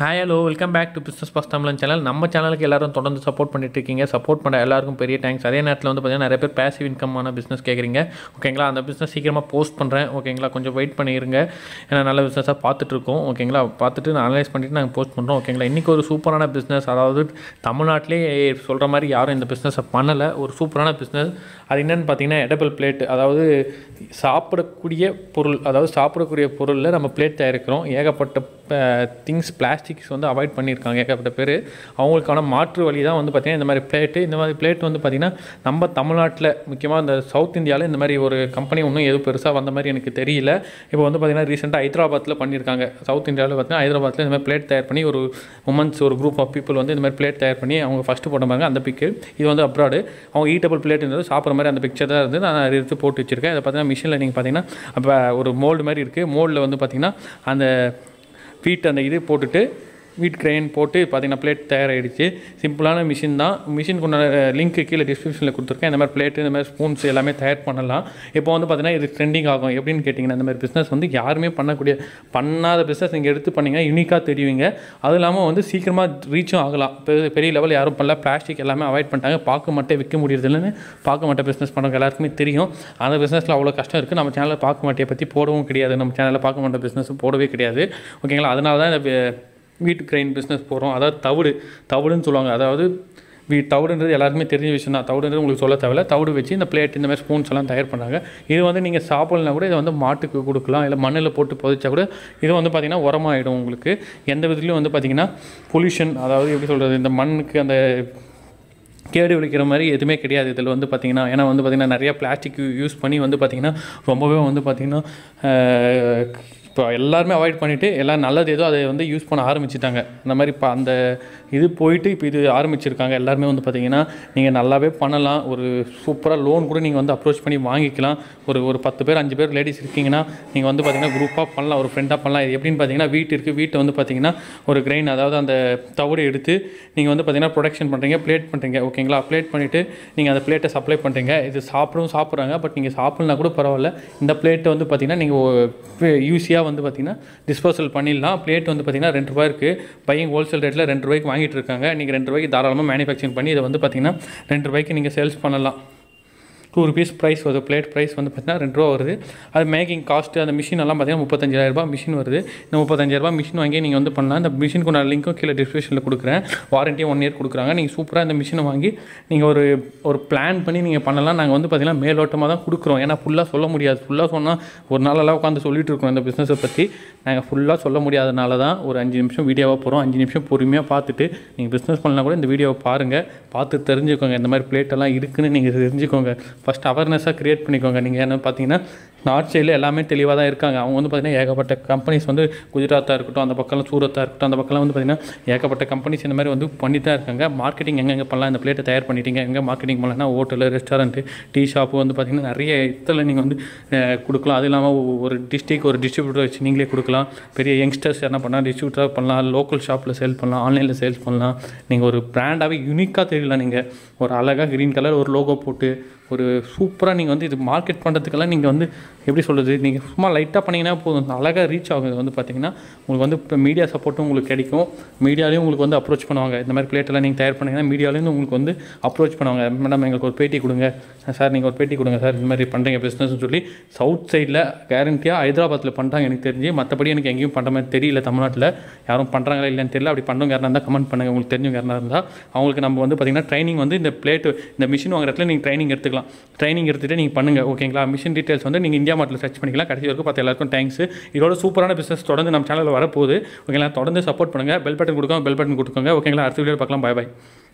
hi hello welcome back to business boss Tamizhan channel நம்ம சேனலுக்கு எல்லாரும் தொடர்ந்து சப்போர்ட் பண்ணிட்டு இருக்கீங்க சப்போர்ட் பண்ண எல்லாருக்கும் பெரிய தேங்க்ஸ் அதே நேரத்தில் வந்து பார்த்தீங்கன்னா நிறைய பேர் பேசிவ் இன்கமான பிஸ்னஸ் கேட்குறீங்க ஓகேங்களா அந்த பிஸ்னஸ் சீக்கிரமாக போஸ்ட் பண்ணுறேன் ஓகேங்களா கொஞ்சம் வெயிட் பண்ணிடுங்க ஏன்னா நல்ல பிஸ்னஸாக பார்த்துட்டு இருக்கோம் ஓகேங்களா பார்த்துட்டு நான் அனலைஸ் பண்ணிட்டு நாங்கள் போஸ்ட் பண்ணுறோம் ஓகேங்களா இன்றைக்கி ஒரு சூப்பரான பிஸ்னஸ் அதாவது தமிழ்நாட்டிலே சொல்கிற மாதிரி யாரும் இந்த பிஸ்னஸை பண்ணலை ஒரு சூப்பரான பிஸ்னஸ் அது என்னென்னு பார்த்தீங்கன்னா எடபிள் பிளேட் அதாவது சாப்பிடக்கூடிய பொருள் அதாவது சாப்பிடக்கூடிய பொருளில் நம்ம பிளேட் தயாரிக்கிறோம் ஏகப்பட்ட திங்ஸ் பிளாஸ்டிக்ஸ் வந்து அவாய்ட் பண்ணியிருக்காங்க ஏகப்பட்ட பேர் அவங்களுக்கான மாற்று வழி தான் வந்து பார்த்திங்கன்னா இந்த மாதிரி பிளேட்டு இந்த மாதிரி பிளேட் வந்து பார்த்திங்கன்னா நம்ம தமிழ்நாட்டில் முக்கியமாக இந்த சவுத் இந்தியாவில் இந்த மாதிரி ஒரு கம்பெனி ஒன்றும் எதுவும் பெருசாக வந்த மாதிரி எனக்கு தெரியல இப்போ வந்து பார்த்திங்கன்னா ரீசெண்டாக ஹைதராபாத்தில் பண்ணியிருக்காங்க சவுத் இந்தியாவில் பார்த்தீங்கன்னா ஹைதராபாத்தில் இந்த மாதிரி பிளேட் தயார் பண்ணி ஒரு உமன்ஸ் ஒரு குரூப் ஆஃப் பீப்புள் வந்து இந்த மாதிரி பிளேட் தயார் பண்ணி அவங்க ஃபஸ்ட்டு போட்ட பாருங்க அந்த பிக்கு இது வந்து அப்ராடு அவங்க ஈட்டபிள் பிளேட் இருந்தது சாப்பிட்ற மாதிரி அந்த பிக்சர் தான் இருந்து நான் எடுத்து போட்டு வச்சிருக்கேன் அதை பார்த்தீங்கன்னா மிஷினில் நீங்கள் பார்த்தீங்கன்னா அப்போ ஒரு மோல்டு மாதிரி இருக்குது மோல்டில் வந்து பார்த்திங்கன்னா அந்த வீட் அந்த இது போட்டுட்டு வீட் கிரெயின் போட்டு பார்த்தீங்கன்னா பிளேட் தயாராகிடுச்சு சிம்பிளான மிஷின் தான் மிஷினுக்கு உண்டான லிங்க் கீழே டிஸ்கிரிப்ஷனில் கொடுத்துருக்கேன் இந்த மாதிரி பிளேட்டு இந்த மாதிரி ஸ்பூன்ஸ் எல்லாமே தயார் பண்ணலாம் இப்போ வந்து பார்த்தீங்கன்னா இது ட்ரெண்டிங் ஆகும் எப்படின்னு கேட்டிங்கன்னா இந்த மாதிரி பிஸ்னஸ் வந்து யாருமே பண்ணக்கூடிய பண்ணாத பிஸ்னஸ் நீங்கள் எடுத்து பண்ணீங்கன்னா யூனிக்காக தெரியுங்க அதுவும் இல்லாமல் வந்து சீக்கிரமாக ரீச்சும் ஆகலாம் பெரிய பெரிய லெவல் யாரும் பண்ணல பிளாஸ்டிக் எல்லாமே அவாய்ட் பண்ணிட்டாங்க பார்க்க மட்டும் விற்க முடியறதில்லன்னு பார்க்க மாட்டேன் பிஸ்னஸ் பண்ணுறவங்க எல்லாருக்குமே தெரியும் அந்த பிஸ்னஸில் அவ்வளோ கஷ்டம் இருக்குது நம்ம சேனலில் பார்க்க மாட்டே பற்றி போடவும் கிடையாது நம்ம சேனலில் பார்க்க மாட்டேன் பிஸ்னஸ் போடவே கிடையாது ஓகேங்களா அதனால தான் இந்த வீட்டு கிரைன் பிஸ்னஸ் போகிறோம் அதாவது தவிடு தவிடுன்னு சொல்லுவாங்க அதாவது வீ தவிடுன்றது எல்லாருக்குமே தெரிஞ்ச விஷயம் தான் தவிடுன்றது உங்களுக்கு சொல்ல தேவையில்ல தவிடு வச்சு இந்த பிளேட் இந்த மாதிரி ஸ்பூன்ஸ் எல்லாம் தயார் பண்ணுறாங்க இது வந்து நீங்கள் சாப்பிட்லனா கூட இதை வந்து மாட்டுக்கு கொடுக்கலாம் இல்லை மண்ணில் போட்டு புதைச்சா கூட இது வந்து பார்த்திங்கன்னா உரமாயிடும் உங்களுக்கு எந்த விதத்துலையும் வந்து பார்த்திங்கன்னா பொல்யூஷன் அதாவது எப்படி சொல்கிறது இந்த மண்ணுக்கு அந்த கேடு விளைக்கிற மாதிரி எதுவுமே கிடையாது இதில் வந்து பார்த்திங்கன்னா ஏன்னா வந்து பார்த்திங்கன்னா நிறைய பிளாஸ்டிக் யூஸ் பண்ணி வந்து பார்த்திங்கன்னா ரொம்பவே வந்து பார்த்திங்கன்னா இப்போ எல்லாருமே அவாய்ட் பண்ணிவிட்டு எல்லாம் நல்லது ஏதோ அதை வந்து யூஸ் பண்ண ஆரம்பிச்சிட்டாங்க அந்த மாதிரி இப்போ அந்த இது போயிட்டு இப்போ இது ஆரம்பிச்சிருக்காங்க எல்லாருமே வந்து பார்த்திங்கன்னா நீங்கள் நல்லாவே பண்ணலாம் ஒரு சூப்பராக லோன் கூட நீங்கள் வந்து அப்ரோச் பண்ணி வாங்கிக்கலாம் ஒரு ஒரு பத்து பேர் அஞ்சு பேர் லேடிஸ் இருக்கீங்கன்னா நீங்கள் வந்து பார்த்திங்கன்னா குரூப்பாக பண்ணலாம் ஒரு ஃப்ரெண்டாக பண்ணலாம் இது எப்படின்னு பார்த்தீங்கன்னா வீட்டு இருக்குது வீட்டை வந்து பார்த்திங்கன்னா ஒரு கிரெயின் அதாவது அந்த தவிடு எடுத்து நீங்கள் வந்து பார்த்திங்கன்னா ப்ரொடக்ஷன் பண்ணுறீங்க பிளேட் பண்ணுறீங்க ஓகேங்களா பிளேட் பண்ணிவிட்டு நீங்கள் அந்த பிளேட்டை சப்ளை பண்ணுறீங்க இது சாப்பிடவும் சாப்பிட்றாங்க பட் நீங்கள் சாப்பிட்லனா கூட பரவாயில்ல இந்த பிளேட்டை வந்து பார்த்திங்கன்னா நீங்கள் யூஸியாக வந்து பார்த்திங்கன்னா டிஸ்போசல் பண்ணிடலாம் பிளேட் வந்து பார்த்திங்கன்னா ரெண்டு ரூபாய் இருக்குது பையன் ஹோல்சேல் ரேட்டில் ரெண்டு ரூபாய்க்கு வாங்கிட்டு இருக்காங்க நீங்கள் ரெண்டு ரூபாய்க்கு தாராளமாக மேனுஃபேக்சரிங் பண்ணி இதை வந்து பார்த்திங்கன்னா ரெண்டு ரூபாய்க்கு நீங்கள் சேல்ஸ் பண்ணலாம் டூ ருபீஸ் ப்ரைஸ் வருது பிளேட் ப்ரைஸ் வந்து பார்த்தீங்கன்னா ரெண்டு ரூபா வருது அது மேக்கிங் காஸ்ட்டு அந்த மிஷின் எல்லாம் பார்த்தீங்கன்னா முப்பத்தஞ்சாயிரரூபா மிஷின் வருது இந்த முப்பத்தஞ்சாயிரரூபா மிஷின் வாங்கி நீங்கள் வந்து பண்ணலாம் இந்த மிஷினுக்கு நான் லிங்க்கும் கீழே டிஸ்கிரிப்ஷனில் கொடுக்குறேன் வாரண்டியும் ஒன் இயர் கொடுக்குறாங்க நீங்கள் சூப்பராக இந்த மிஷினை வாங்கி நீங்கள் ஒரு ஒரு பிளான் பண்ணி நீங்கள் பண்ணலாம் நாங்கள் வந்து பார்த்திங்கன்னா மேலோட்டமாக தான் கொடுக்குறோம் ஏன்னா ஃபுல்லாக சொல்ல முடியாது ஃபுல்லாக சொன்னால் ஒரு நாளெல்லாம் உட்காந்து சொல்லிட்டு இருக்கோம் இந்த பிஸ்னஸை பற்றி நாங்கள் ஃபுல்லாக சொல்ல முடியாதனால தான் ஒரு அஞ்சு நிமிஷம் வீடியோவாக போகிறோம் அஞ்சு நிமிஷம் பொறுமையாக பார்த்துட்டு நீங்கள் பிஸ்னஸ் பண்ணலாம் கூட இந்த வீடியோவை பாருங்கள் பார்த்து தெரிஞ்சுக்கோங்க இந்த மாதிரி பிளேட்டெல்லாம் இருக்குதுன்னு நீங்கள் தெரிஞ்சுக்கோங்க ஃபஸ்ட் அவேர்னஸாக க்ரியேட் பண்ணிக்கோங்க நீங்கள் என்ன பார்த்தீங்கன்னா நார்த் சைடில் எல்லாமே தெளிவாக தான் இருக்காங்க அவங்க வந்து பார்த்திங்கன்னா ஏகப்பட்ட கம்பெனிஸ் வந்து குஜராத்தாக இருக்கட்டும் அந்த பக்கம் சூரத்தாக இருக்கட்டும் அந்த பக்கம்லாம் வந்து பார்த்திங்கன்னா ஏகப்பட்ட கம்பெனிஸ் இந்த மாதிரி வந்து பண்ணி தான் இருக்காங்க மார்க்கெட்டிங் எங்கெங்கே பண்ணலாம் இந்த பிளேட்டை தயார் பண்ணிட்டீங்க எங்கே மார்க்கெட்டிங் பண்ணலாம்னா ஹோட்டலு ரெஸ்டாரண்ட்டு டீ ஷாப்பு வந்து பார்த்திங்கன்னா நிறைய இடத்துல நீங்கள் வந்து கொடுக்கலாம் அது இல்லாமல் ஒரு டிஸ்ட்ரிக் ஒரு டிஸ்ட்ரிபியூட்டர் வச்சு நீங்களே கொடுக்கலாம் பெரிய யங்ஸ்டர்ஸ் என்ன பண்ணலாம் டிஸ்ட்ரிபியூட்டர் பண்ணலாம் லோக்கல் ஷாப்பில் சேல் பண்ணலாம் ஆன்லைனில் சேல்ஸ் பண்ணலாம் நீங்கள் ஒரு பிராண்டாகவே யூனிக்காக தெரியல நீங்கள் ஒரு அழகாக க்ரீன் கலர் ஒரு லோகோ போட்டு ஒரு சூப்பராக நீங்கள் வந்து இது மார்க்கெட் பண்ணுறதுக்கெல்லாம் நீங்கள் வந்து எப்படி சொல்கிறது நீங்கள் சும்மா லைட்டாக பண்ணிங்கன்னா போதும் அழகாக ரீச் ஆகும் இது வந்து பார்த்தீங்கன்னா உங்களுக்கு வந்து இப்போ மீடியா சப்போர்ட்டும் உங்களுக்கு கிடைக்கும் மீடியாலையும் உங்களுக்கு வந்து அப்ரோச் பண்ணுவாங்க இந்த மாதிரி பிளேட்டெல்லாம் நீங்கள் தயார் பண்ணிங்கன்னா மீடியாலேருந்து உங்களுக்கு வந்து அப்ரோச் பண்ணுவாங்க மேடம் எங்களுக்கு ஒரு பேட்டி கொடுங்க சார் நீங்கள் ஒரு பேட்டி கொடுங்க சார் இந்த மாதிரி பண்ணுறீங்க பிஸ்னஸ்னு சொல்லி சவுத் சைடில் கேரண்டியாக ஹைதராபாத்தில் பண்ணுறாங்க எனக்கு தெரிஞ்சு மற்றபடி எனக்கு எங்கேயும் பண்ணுற மாதிரி தெரியல தமிழ்நாட்டில் யாரும் பண்ணுறாங்களா இல்லைன்னு தெரியல அப்படி பண்ணுறவங்க யாரா இருந்தால் கமெண்ட் பண்ணுங்கள் உங்களுக்கு தெரிஞ்சவங்க யாரா இருந்தால் அவங்களுக்கு நம்ம வந்து பார்த்திங்கன்னா ட்ரைனிங் வந்து இந்த பிளேட்டு இந்த மிஷின் வாங்குற இடத்துல நீங்கள் ட்ரைனிங் எடுத்துக்கலாம் ட்ரைனிங் எடுத்துகிட்டு நீங்கள் பண்ணுங்கள் ஓகேங்களா மிஷின் டீட்டெயில்ஸ் வந்து நீங்கள் இந்தியா மார்ட்டில் சர்ச் பண்ணிக்கலாம் கடைசி வரைக்கும் பார்த்து எல்லாருக்கும் தேங்க்ஸ் இதோட சூப்பரான பிஸ்னஸ் தொடர்ந்து நம்ம சேனலில் வரப்போகுது ஓகேங்களா தொடர்ந்து சப்போர்ட் பண்ணுங்கள் பெல் பட்டன் கொடுக்கோங்க பெல் பட்டன் கொடுக்கோங்க ஓகேங்களா அடுத்த வீடியோ பார்க்கலாம் பாய் பாய்